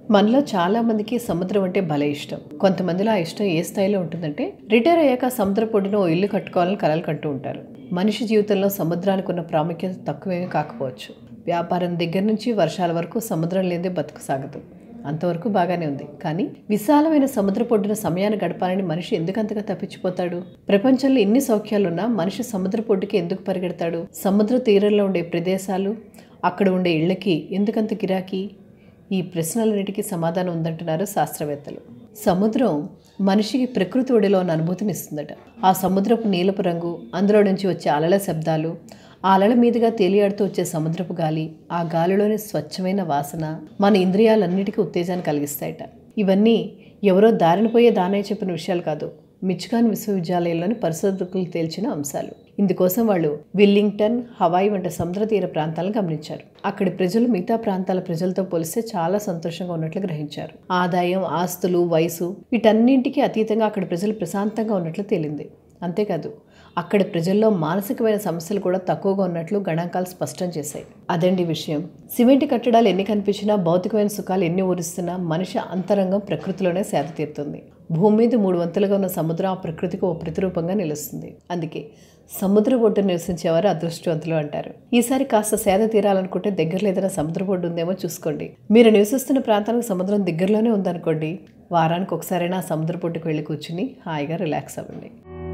మనలో చాలా మందికి సముద్రం అంటే భలే ఇష్టం కొంతమందిలో ఆ ఇష్టం ఏ స్థాయిలో ఉంటుందంటే రిటైర్ అయ్యాక సముద్ర పొడిన ఓ ఇల్లు కట్టుకోవాలని కలలు కంటూ ఉంటారు మనిషి జీవితంలో సముద్రానికి ఉన్న ప్రాముఖ్యత తక్కువేమీ కాకపోవచ్చు వ్యాపారం దగ్గర నుంచి వర్షాల వరకు సముద్రం లేదే బతుకు సాగదు అంతవరకు బాగానే ఉంది కానీ విశాలమైన సముద్ర పొడ్డున సమయాన్ని గడపాలని మనిషి ఎందుకంతగా తప్పించిపోతాడు ప్రపంచంలో ఎన్ని సౌఖ్యాలున్నా మనిషి సముద్ర పొడ్డుకి ఎందుకు పరిగెడతాడు సముద్ర తీరంలో ఉండే ప్రదేశాలు అక్కడ ఉండే ఇళ్ళకి ఎందుకంత గిరాకీ ఈ ప్రశ్నలన్నిటికీ సమాధానం ఉందంటున్నారు శాస్త్రవేత్తలు సముద్రం మనిషికి ప్రకృతి ఒడిలో ఉన్న అనుభూతిని ఇస్తుందట ఆ సముద్రపు నీలపు రంగు అందులో నుంచి వచ్చే అలల శబ్దాలు ఆ అలల మీదుగా తేలియాడుతూ వచ్చే సముద్రపు గాలి ఆ గాలిలోని స్వచ్ఛమైన వాసన మన ఇంద్రియాలన్నిటికీ ఉత్తేజాన్ని కలిగిస్తాయట ఇవన్నీ ఎవరో దారిన పోయే దానయ్య చెప్పిన విషయాలు కాదు మిచిగాన్ విశ్వవిద్యాలయంలోని పరిశోధకులు తేల్చిన అంశాలు ఇందుకోసం వాళ్ళు విల్లింగ్టన్ హవాయి వంటి సముద్ర తీర ప్రాంతాలను గమనించారు అక్కడి ప్రజలు మిగతా ప్రాంతాల ప్రజలతో పోలిస్తే చాలా సంతోషంగా ఉన్నట్లు గ్రహించారు ఆదాయం ఆస్తులు వయసు వీటన్నింటికి అతీతంగా అక్కడి ప్రజలు ప్రశాంతంగా ఉన్నట్లు తేలింది అంతేకాదు అక్కడి ప్రజల్లో మానసికమైన సమస్యలు కూడా తక్కువగా ఉన్నట్లు గణాంకాలు స్పష్టం చేశాయి అదండి విషయం సిమెంట్ కట్టడాలు ఎన్ని కనిపించినా భౌతికమైన సుఖాలు ఎన్ని ఊరిస్తున్నా మనిషి అంతరంగం ప్రకృతిలోనే సేద తీరుతుంది భూమి మీద మూడు వంతులుగా ఉన్న సముద్రం ఆ ప్రకృతికి ఓ ప్రతిరూపంగా నిలుస్తుంది అందుకే సముద్ర ఒడ్డు నివసించేవారు అదృష్టవంతులు అంటారు ఈసారి కాస్త సేద తీరాలనుకుంటే దగ్గరలో ఏదైనా సముద్ర ఒడ్డు ఉందేమో చూసుకోండి మీరు నివసిస్తున్న ప్రాంతానికి సముద్రం దగ్గరలోనే ఉందనుకోండి వారానికి ఒకసారైనా ఆ సముద్ర పొట్టుకు వెళ్ళి కూర్చుని హాయిగా రిలాక్స్ అవ్వండి